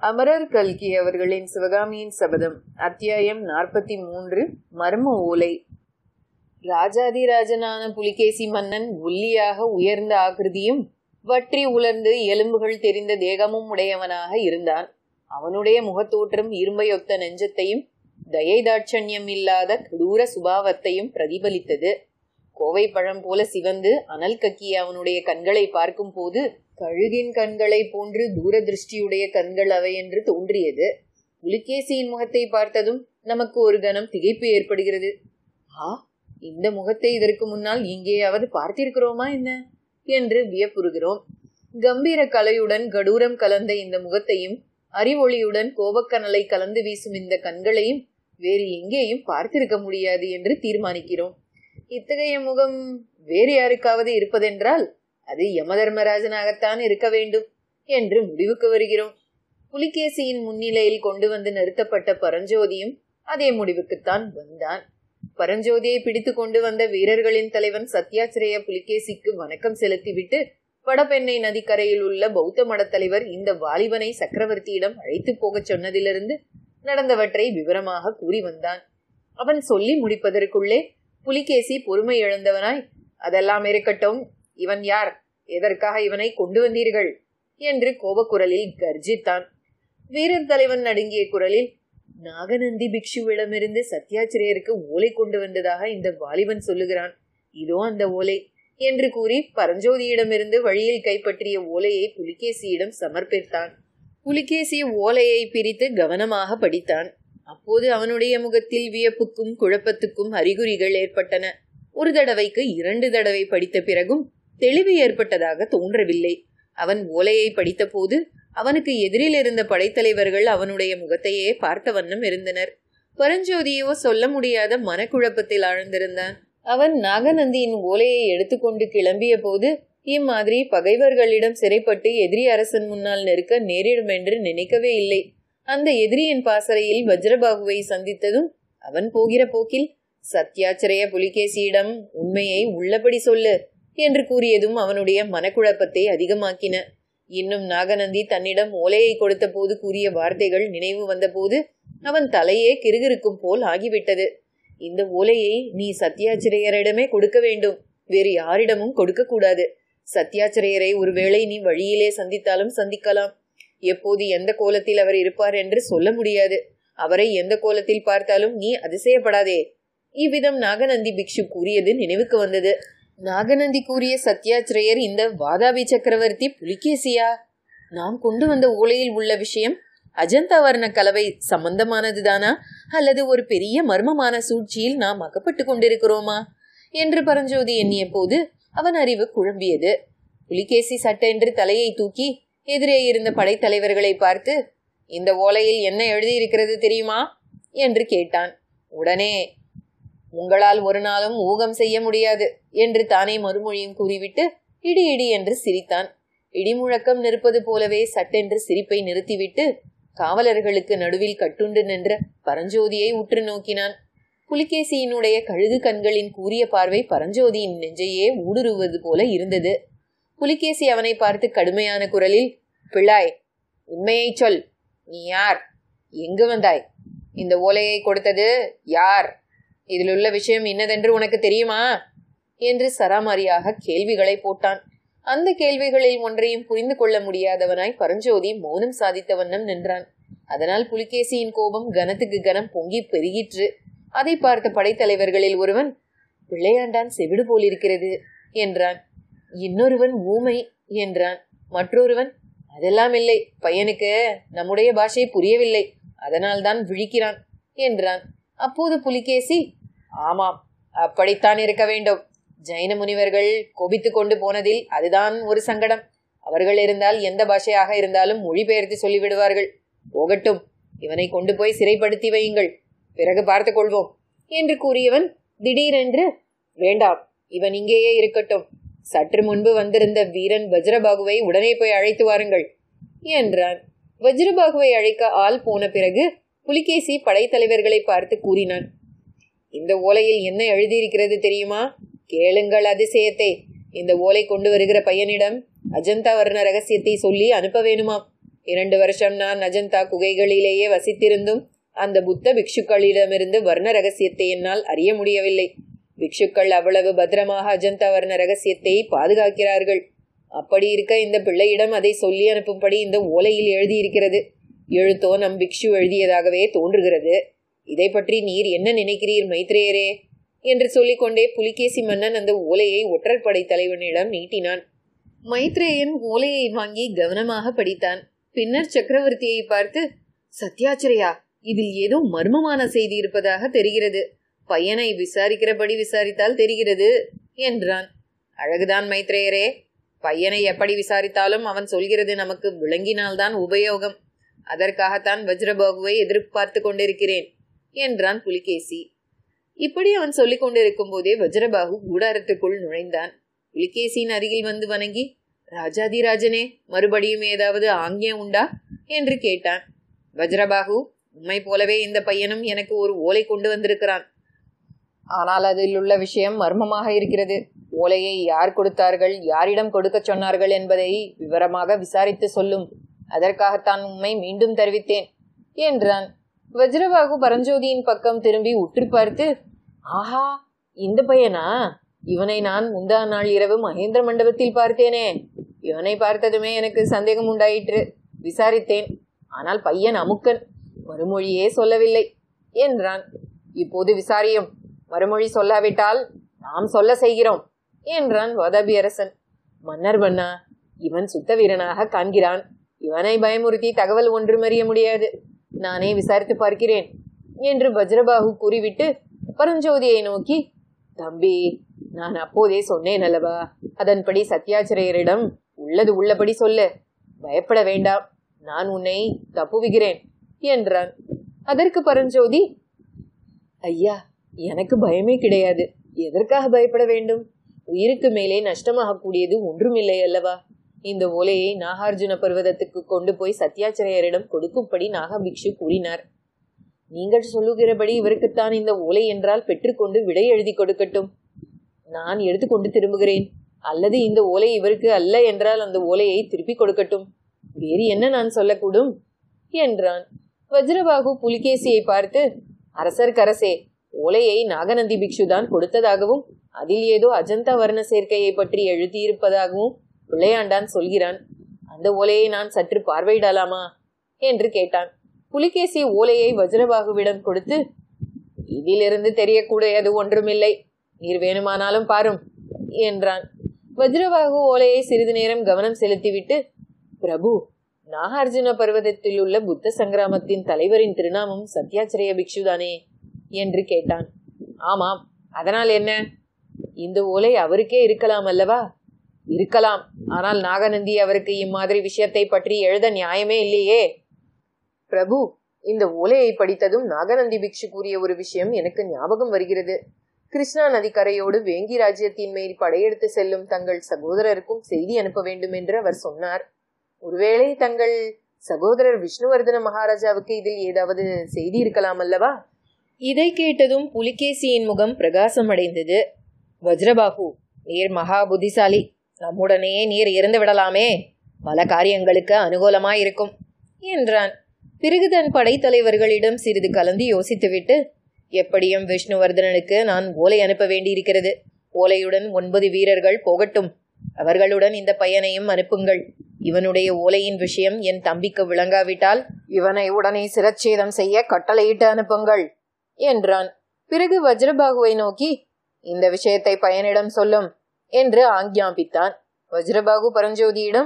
அமரர் கல்கி அவர்களின் சிவகாமியின் சபதம் அத்தியாயம் நாற்பத்தி மூன்று மர்ம ஓலை ராஜாதிராஜனான புலிகேசி மன்னன் ஒல்லியாக உயர்ந்த ஆகிருதியும் வற்றி உலர்ந்து எலும்புகள் தெரிந்த தேகமும் உடையவனாக இருந்தான் அவனுடைய முகத்தோற்றம் இரும்பையொத்த நெஞ்சத்தையும் தயை தாட்சண்யம் இல்லாத கொடூர சுபாவத்தையும் பிரதிபலித்தது கோவை பழம் போல சிவந்து அனல் கக்கிய அவனுடைய கண்களை பார்க்கும் போது கழுகின் கண்களை போன்று தூரதிருஷ்டியுடைய கண்கள் அவை என்று தோன்றியது புலிகேசியின் முகத்தை பார்த்ததும் நமக்கு ஒரு கணம் திகைப்பு ஏற்படுகிறது ஆ இந்த முகத்தை இதற்கு முன்னால் எங்கேயாவது பார்த்திருக்கிறோமா என்ன என்று வியப்புறுகிறோம் கம்பீர கலையுடன் கடூரம் கலந்த இந்த முகத்தையும் அறிவொளியுடன் கோபக்கனலை கலந்து வீசும் இந்த கண்களையும் வேறு எங்கேயும் பார்த்திருக்க முடியாது என்று தீர்மானிக்கிறோம் இத்தகைய முகம் வேறு யாருக்காவது இருப்பதென்றால் அது யமதர்மராஜனாகத்தான் இருக்க வேண்டும் என்று முடிவுக்கு வருகிறோம் புலிகேசியின் முன்னிலையில் கொண்டு வந்து நிறுத்தப்பட்ட பரஞ்சோதியும் அதே முடிவுக்குத்தான் வந்தான் பரஞ்சோதியை பிடித்து கொண்டு வந்த வீரர்களின் தலைவன் சத்யாச்சிரேய புலிகேசிக்கு வணக்கம் செலுத்திவிட்டு வடபெண்ணை நதிக்கரையில் உள்ள பௌத்த மடத்தலைவர் இந்த வாலிபனை சக்கரவர்த்தியிடம் அழைத்து போகச் சொன்னதிலிருந்து நடந்தவற்றை விவரமாக கூறி வந்தான் அவன் சொல்லி முடிப்பதற்குள்ளே புலிகேசி பொறுமை இழந்தவனாய் அதெல்லாம் இருக்கட்டும் இவன் யார் எதற்காக இவனை கொண்டு வந்தீர்கள் என்று கோபக்குரலில் கர்ஜித்தான் வீரர் தலைவன் நடுங்கிய குரலில் நாகநந்தி பிக்ஷுவிடமிருந்து சத்யாச்சிரியருக்கு ஓலை கொண்டு வந்ததாக இந்த வாலிபன் சொல்லுகிறான் இதோ அந்த ஓலை என்று கூறி பரஞ்சோதியிடமிருந்து வழியில் கைப்பற்றிய ஓலையை புலிகேசியிடம் சமர்ப்பித்தான் புலிகேசி ஓலையை பிரித்து கவனமாக படித்தான் அப்போது அவனுடைய முகத்தில் வியப்புக்கும் குழப்பத்துக்கும் அறிகுறிகள் ஏற்பட்டன ஒரு தடவைக்கு இரண்டு தடவை படித்த பிறகும் தெளிவு ஏற்பட்டதாக தோன்றவில்லை அவன் ஓலையை படித்தபோது அவனுக்கு எதிரில் இருந்த படைத்தலைவர்கள் அவனுடைய முகத்தையே பார்த்த வண்ணம் இருந்தனர் பரஞ்சோதியோ சொல்ல முடியாத மனக்குழப்பத்தில் ஆழ்ந்திருந்தான் அவன் நாகநந்தியின் ஓலையை எடுத்துக்கொண்டு கிளம்பிய போது இம்மாதிரி பகைவர்களிடம் சிறைப்பட்டு எதிரி அரசன் முன்னால் நெருக்க நேரிடும் என்று நினைக்கவே இல்லை அந்த எதிரியின் பாசறையில் வஜ்ரபாகுவை சந்தித்ததும் அவன் போகிற போக்கில் சத்யாச்சிரய புலிகேசியிடம் உண்மையை உள்ளபடி சொல்லு என்று கூறியதும் அவனுடைய மனக்குழப்பத்தை அதிகமாக்கின இன்னும் நாகநந்தி தன்னிடம் ஓலையை கொடுத்த போது கூறிய வார்த்தைகள் நினைவு வந்தபோது அவன் தலையே கிருகிருக்கும் போல் ஆகிவிட்டது இந்த ஓலையை நீ சத்யாச்சிரையரிடமே கொடுக்க வேண்டும் வேறு யாரிடமும் கொடுக்க கூடாது சத்யாச்சிரையரை ஒருவேளை நீ வழியிலே சந்தித்தாலும் சந்திக்கலாம் எப்போது எந்த கோலத்தில் அவர் இருப்பார் என்று சொல்ல முடியாது அவரை எந்த கோலத்தில் பார்த்தாலும் நீ அதிசயப்படாதே இவ்விதம் நாகநந்தி பிக்ஷு கூறியது நினைவுக்கு வந்தது நாகநந்தி கூறிய சத்யாச்சிரயர் இந்த வாதாபி சக்கரவர்த்தி புலிகேசியா நாம் கொண்டு வந்த ஓலையில் உள்ள விஷயம் அஜந்தா வர்ண கலவை சம்பந்தமானதுதானா அல்லது ஒரு பெரிய மர்மமான சூழ்ச்சியில் நாம் அகப்பட்டு கொண்டிருக்கிறோமா என்று பரஞ்சோதி எண்ணிய போது அவன் அறிவு குழம்பியது புலிகேசி சட்டென்று தலையை தூக்கி எதிரே இருந்த படைத்தலைவர்களை பார்த்து இந்த ஓலையில் என்ன எழுதியிருக்கிறது தெரியுமா என்று கேட்டான் உடனே உங்களால் ஒரு நாளும் ஊகம் செய்ய முடியாது என்று தானே மறுமொழியும் கூறிவிட்டு இடி இடி என்று சிரித்தான் இடிமுழக்கம் நிற்பது போலவே சட்டென்று சிரிப்பை நிறுத்திவிட்டு காவலர்களுக்கு நடுவில் கட்டுண்டு நின்ற பரஞ்சோதியை உற்று நோக்கினான் புலிகேசியினுடைய கழுகு கண்களின் கூறிய பார்வை பரஞ்சோதியின் நெஞ்சையே ஊடுருவது போல இருந்தது புலிகேசி அவனை பார்த்து கடுமையான குரலில் பிள்ளாய் உண்மையை சொல் நீ யார் எங்கு வந்தாய் இந்த ஓலையை கொடுத்தது யார் இதில் உள்ள விஷயம் இன்னதென்று உனக்கு தெரியுமா என்று சராமாரியாக கேள்விகளை போட்டான் அந்த கேள்விகளில் ஒன்றையும் புரிந்து கொள்ள முடியாதவனாய் பரஞ்சோதி மௌனம் சாதித்த வண்ணம் நின்றான் அதனால் புலிகேசியின் கோபம் கனத்துக்கு கனம் பொங்கி பெருகிற்று அதை பார்த்த படைத்தலைவர்களில் ஒருவன் பிள்ளையாண்டான் செவிடு போலிருக்கிறது என்றான் இன்னொருவன் ஊமை என்றான் மற்றொருவன் அதெல்லாம் இல்லை பையனுக்கு நம்முடைய பாஷை புரியவில்லை அதனால்தான் விழிக்கிறான் என்றான் அப்போது புலிகேசி ஆமாம் அப்படித்தான் இருக்க வேண்டும் ஜைன முனிவர்கள் கோபித்து கொண்டு போனதில் அதுதான் ஒரு சங்கடம் அவர்கள் இருந்தால் எந்த பாஷையாக இருந்தாலும் மொழிபெயர்த்து சொல்லிவிடுவார்கள் போகட்டும் இவனை கொண்டு போய் சிறைப்படுத்தி வையுங்கள் பிறகு பார்த்து கொள்வோம் என்று கூறியவன் திடீரென்று வேண்டாம் இவன் இங்கேயே இருக்கட்டும் சற்று முன்பு வந்திருந்த வீரன் வஜ்ரபாகுவை உடனே போய் அழைத்து வாருங்கள் என்றான் வஜ்ரபாகுவை அழைக்க ஆள் போன பிறகு புலிகேசி படைத்தலைவர்களை பார்த்து கூறினான் இந்த ஓலையில் என்ன எழுதியிருக்கிறது தெரியுமா கேளுங்கள் அதிசயத்தை இந்த ஓலை கொண்டு வருகிற பையனிடம் அஜந்தா வர்ண ரகசியத்தை சொல்லி அனுப்ப வேணுமாம் இரண்டு வருஷம் நான் அஜந்தா குகைகளிலேயே வசித்திருந்தும் அந்த புத்த பிக்ஷுக்களிடமிருந்து வர்ண ரகசியத்தை என்னால் அறிய முடியவில்லை பிக்ஷுக்கள் அவ்வளவு பத்திரமாக அஜந்தா வர்ண ரகசியத்தை பாதுகாக்கிறார்கள் அப்படி இருக்க இந்த பிள்ளையிடம் அதை சொல்லி அனுப்பும்படி இந்த ஓலையில் எழுதியிருக்கிறது எழுத்தோ நம் பிக்ஷு எழுதியதாகவே தோன்றுகிறது இதை பற்றி நீர் என்ன நினைக்கிறீர் மைத்ரேயரே என்று சொல்லிக்கொண்டே புலிகேசி மன்னன் அந்த ஓலையை ஒற்றர் படை தலைவனிடம் நீட்டினான் மைத்ரேயன் ஓலையை வாங்கி கவனமாக படித்தான் பின்னர் சக்கரவர்த்தியை பார்த்து சத்யாச்சரையா இதில் ஏதோ மர்மமான செய்தி இருப்பதாக தெரிகிறது பையனை விசாரிக்கிறபடி விசாரித்தால் தெரிகிறது என்றான் அழகுதான் மைத்ரேயரே பையனை எப்படி விசாரித்தாலும் அவன் சொல்கிறது நமக்கு விளங்கினால்தான் உபயோகம் அதற்காகத்தான் வஜ்ரபாகுவை எதிர்பார்த்து கொண்டிருக்கிறேன் என்றான் புலிகேசி இப்படி அவன் சொல்லிக் கொண்டிருக்கும் போதே வஜ்ரபாகு கூடாரத்துக்குள் நுழைந்தான் புலிகேசியின் அருகில் வந்து வணங்கி ராஜாதிராஜனே மறுபடியும் ஏதாவது ஆங்கியம் உண்டா என்று கேட்டான் வஜ்ரபாகு உண்மை போலவே இந்த பையனும் எனக்கு ஒரு ஓலை கொண்டு வந்திருக்கிறான் ஆனால் அதில் உள்ள விஷயம் மர்மமாக இருக்கிறது ஓலையை யார் கொடுத்தார்கள் யாரிடம் கொடுக்க சொன்னார்கள் என்பதை விவரமாக விசாரித்து சொல்லும் அதற்காகத்தான் உண்மை மீண்டும் தெரிவித்தேன் என்றான் வஜ்ரபாகு பரஞ்சோதியின் பக்கம் திரும்பி உற்று பார்த்து ஆஹா இந்த பையனா இவனை நான் முந்தா நாள் இரவு மகேந்திர மண்டபத்தில் பார்த்தேனே இவனை பார்த்ததுமே எனக்கு சந்தேகம் உண்டாயிற்று விசாரித்தேன் ஆனால் பையன் அமுக்கன் மறுமொழியே சொல்லவில்லை என்றான் இப்போது விசாரியும் மறுமொழி சொல்லாவிட்டால் நாம் சொல்ல செய்கிறோம் என்றான் வாதாபி அரசன் மன்னர் பண்ணா இவன் சுத்த வீரனாக காண்கிறான் இவனை பயமுறுத்தி தகவல் ஒன்றும் அறிய முடியாது நானே விசாரித்து பார்க்கிறேன் என்று வஜ்ரபாகு கூறிவிட்டு பரஞ்சோதியை நோக்கி தம்பி நான் அப்போதே சொன்னேன் அல்லவா அதன்படி சத்யாச்சிரையரிடம் உள்ளது உள்ளபடி சொல்லு பயப்பட வேண்டாம் நான் உன்னை தப்புவிக்கிறேன் என்றான் அதற்கு பரஞ்சோதி ஐயா எனக்கு பயமே கிடையாது எதற்காக பயப்பட வேண்டும் உயிருக்கு மேலே நஷ்டமாகக்கூடியது ஒன்றுமில்லை அல்லவா இந்த ஓலையை நாகார்ஜுன பர்வதத்துக்கு கொண்டு போய் சத்யாச்சிரையரிடம் கொடுக்கும்படி நாகபிக்ஷு கூறினார் நீங்கள் சொல்லுகிறபடி இவருக்குத்தான் இந்த ஓலை என்றால் பெற்றுக்கொண்டு விடை எழுதி கொடுக்கட்டும் நான் எடுத்துக்கொண்டு திரும்புகிறேன் அல்லது இந்த ஓலை இவருக்கு அல்ல என்றால் அந்த ஓலையை திருப்பி கொடுக்கட்டும் வேறு என்ன நான் சொல்லக்கூடும் என்றான் வஜ்ரபாகு புலிகேசியை பார்த்து அரசர்க்கரசே ஓலையை நாகநந்தி பிக்ஷு தான் கொடுத்ததாகவும் அதில் ஏதோ அஜந்தா வர்ண சேர்க்கையை பற்றி எழுதியிருப்பதாகவும் பிள்ளையாண்டான் சொல்கிறான் அந்த ஓலையை நான் சற்று பார்வையிடலாமா என்று கேட்டான் புலிகேசி ஓலையை வஜ்ரபாகுவிடம் கொடுத்து இதிலிருந்து தெரியக்கூடியது ஒன்றுமில்லை நீர் வேணுமானாலும் பாரும் என்றான் வஜ்ரபாகு ஓலையை சிறிது நேரம் கவனம் செலுத்திவிட்டு பிரபு நாகார்ஜுன பர்வதத்தில் உள்ள புத்த சங்கிராமத்தின் தலைவரின் திருநாமம் சத்யாச்சிரய பிக்ஷுதானே என்று கேட்டான் ஆமாம் அதனால் என்ன இந்த ஓலை அவருக்கே இருக்கலாம் அல்லவா இருக்கலாம் ஆனால் நாகநந்தி அவருக்கு இம்மாதிரி விஷயத்தை பற்றி எழுத நியாயமே இல்லையே பிரபு இந்த ஓலையை படித்ததும் நாகநந்தி பிக்ஷு கூறிய ஒரு விஷயம் எனக்கு ஞாபகம் வருகிறது கிருஷ்ணா நதிக்கரையோடு வேங்கி ராஜ்யத்தின் மேல் படையெடுத்து செல்லும் தங்கள் சகோதரருக்கும் செய்தி அனுப்ப வேண்டும் என்று அவர் சொன்னார் ஒருவேளை தங்கள் சகோதரர் விஷ்ணுவர்தன மகாராஜாவுக்கு இதில் ஏதாவது செய்தி இருக்கலாம் அல்லவா இதை கேட்டதும் புலிகேசியின் முகம் பிரகாசமடைந்தது வஜ்ரபாகு நீர் மகா புத்திசாலி நம்முடனே நீர் இருந்து விடலாமே பல காரியங்களுக்கு அனுகூலமாயிருக்கும் என்றான் பிறகு தன் படைத்தலைவர்களிடம் சிறிது கலந்து யோசித்துவிட்டு எப்படியும் விஷ்ணுவர்தனனுக்கு நான் ஓலை அனுப்ப வேண்டியிருக்கிறது ஓலையுடன் ஒன்பது வீரர்கள் போகட்டும் அவர்களுடன் இந்த பையனையும் அனுப்புங்கள் இவனுடைய ஓலையின் விஷயம் என் தம்பிக்கு விளங்காவிட்டால் இவனை உடனே சிரச்சேதம் செய்ய கட்டளையிட்டு அனுப்புங்கள் என்றான் பிறகு வஜ்ரபாகுவை நோக்கி இந்த விஷயத்தை பையனிடம் சொல்லும் என்று ஆக்ஞாபித்தான் வஜ்ரபாகு பரஞ்சோதியிடம்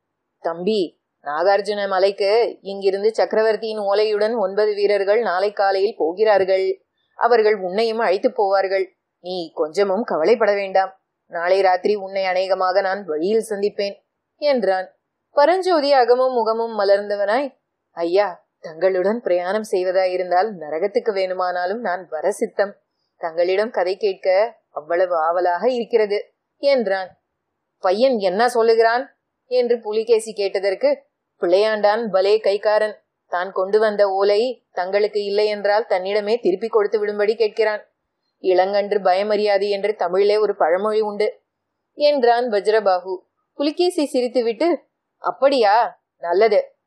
தம்பி நாகார்ஜுன மலைக்கு இங்கிருந்து சக்கரவர்த்தியின் ஓலையுடன் ஒன்பது வீரர்கள் நாளை காலையில் போகிறார்கள் அவர்கள் உன்னையும் அழைத்து போவார்கள் நீ கொஞ்சமும் கவலைப்பட வேண்டாம் நாளை ராத்திரி உன்னை அநேகமாக நான் வழியில் சந்திப்பேன் என்றான் பரஞ்சோதி அகமும் முகமும் மலர்ந்தவனாய் ஐயா தங்களுடன் பிரயாணம் செய்வதாயிருந்தால் நரகத்துக்கு வேணுமானாலும் நான் வர சித்தம் தங்களிடம் கதை கேட்க அவ்வளவு ஆவலாக இருக்கிறது என்றான் பையன் என்ன சொல்லுகிறான் என்று புலிகேசி கேட்டதற்கு பிள்ளையாண்டான் பலே கைக்காரன் தான் கொண்டு வந்த ஓலை தங்களுக்கு இல்லை என்றால் தன்னிடமே திருப்பி கொடுத்து விடும்படி கேட்கிறான் இளங்கன்று பயமறியாது என்று தமிழிலே ஒரு பழமொழி உண்டு என்றான் வஜ்ரபாகு புலிகேசி சிரித்துவிட்டு அப்படியா நல்லது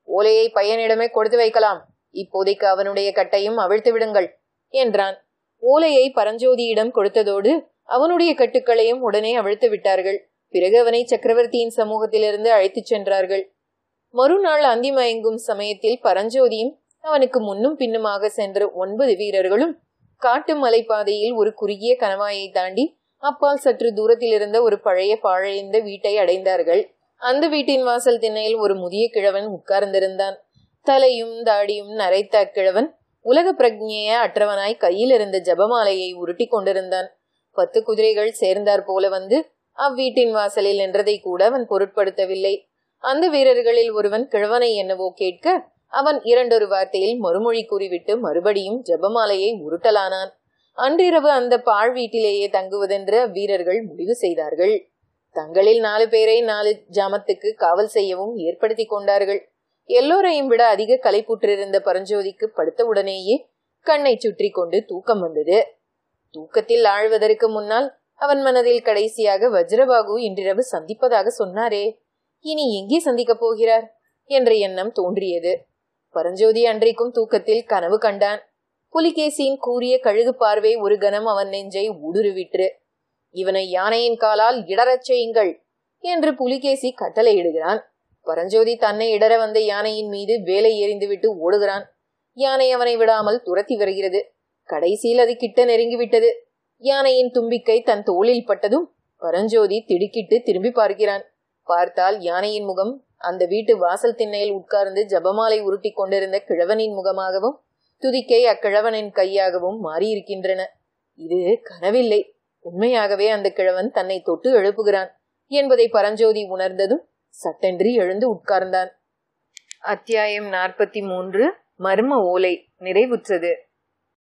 ஓலையை பையனிடமே கொடுத்து வைக்கலாம் இப்போதைக்கு அவனுடைய கட்டையும் அவிழ்த்து விடுங்கள் என்றான் ஓலையை பரஞ்சோதியிடம் கொடுத்ததோடு அவனுடைய கட்டுக்களையும் உடனே அவிழ்த்து விட்டார்கள் பிறகு அவனை சக்கரவர்த்தியின் சமூகத்திலிருந்து அழைத்துச் சென்றார்கள் மறுநாள் அந்தி மயங்கும் சமயத்தில் பரஞ்சோதியும் அவனுக்கு முன்னும் பின்னுமாக சென்ற ஒன்பது வீரர்களும் காட்டு மலைப்பாதையில் ஒரு குறுகிய கணவாயை தாண்டி அப்பால் சற்று தூரத்தில் இருந்த ஒரு பழைய பாழைந்த வீட்டை அடைந்தார்கள் அந்த வீட்டின் வாசல் திண்ணையில் ஒரு முதிய கிழவன் உட்கார்ந்திருந்தான் தலையும் தாடியும் நரைத்த அக்கிழவன் உலக பிரஜைய அற்றவனாய் கையில் இருந்த ஜபமாலையை உருட்டி கொண்டிருந்தான் பத்து குதிரைகள் சேர்ந்தார் போல வந்து அவ்வீட்டின் வாசலில் நின்றதை கூட அவன் பொருட்படுத்தவில்லை அந்த வீரர்களில் ஒருவன் கிழவனை என்னவோ கேட்க அவன் இரண்டொரு வார்த்தையில் மறுமொழி கூறிவிட்டு மறுபடியும் ஜபமாலையை உருட்டலானான் அன்றிரவு அந்த பாழ் வீட்டிலேயே தங்குவதென்று அவ்வீரர்கள் முடிவு செய்தார்கள் தங்களில் நாலு பேரை நாலு ஜாமத்துக்கு காவல் செய்யவும் ஏற்படுத்தி கொண்டார்கள் எல்லோரையும் விட அதிக களைப்புற்றிருந்த பரஞ்சோதிக்கு படுத்த உடனேயே கண்ணை சுற்றி கொண்டு தூக்கம் வந்தது தூக்கத்தில் ஆழ்வதற்கு முன்னால் அவன் மனதில் கடைசியாக வஜ்ரபாகு இன்றிரவு சந்திப்பதாக சொன்னாரே இனி எங்கே சந்திக்கப் போகிறார் என்ற எண்ணம் தோன்றியது பரஞ்சோதி அன்றைக்கும் தூக்கத்தில் கனவு கண்டான் புலிகேசியின் கூறிய கழுகு பார்வை ஒரு கணம் அவன் நெஞ்சை ஊடுருவிற்று இவனை யானையின் காலால் இடறச் செய்யுங்கள் என்று புலிகேசி கட்டளையிடுகிறான் பரஞ்சோதி தன்னை இடற வந்த யானையின் மீது வேலை எறிந்துவிட்டு ஓடுகிறான் யானை அவனை விடாமல் துரத்தி வருகிறது கடைசியில் அது கிட்ட நெருங்கிவிட்டது யானையின் தும்பிக்கை தன் தோளில் பட்டதும் பரஞ்சோதி திடுக்கிட்டு திரும்பி பார்க்கிறான் பார்த்தால் யானையின் முகம் அந்த வீட்டு வாசல் திண்ணையில் உட்கார்ந்து ஜபமாலை உருட்டி கொண்டிருந்த கிழவனின் முகமாகவும் துதிக்கை அக்கிழவனின் கையாகவும் மாறியிருக்கின்றன இது கனவில்லை உண்மையாகவே அந்த கிழவன் தன்னை தொட்டு எழுப்புகிறான் என்பதை பரஞ்சோதி உணர்ந்ததும் சட்டென்று எழுந்து உட்கார்ந்தான் அத்தியாயம் நாற்பத்தி மூன்று மர்ம ஓலை நிறைவுற்றது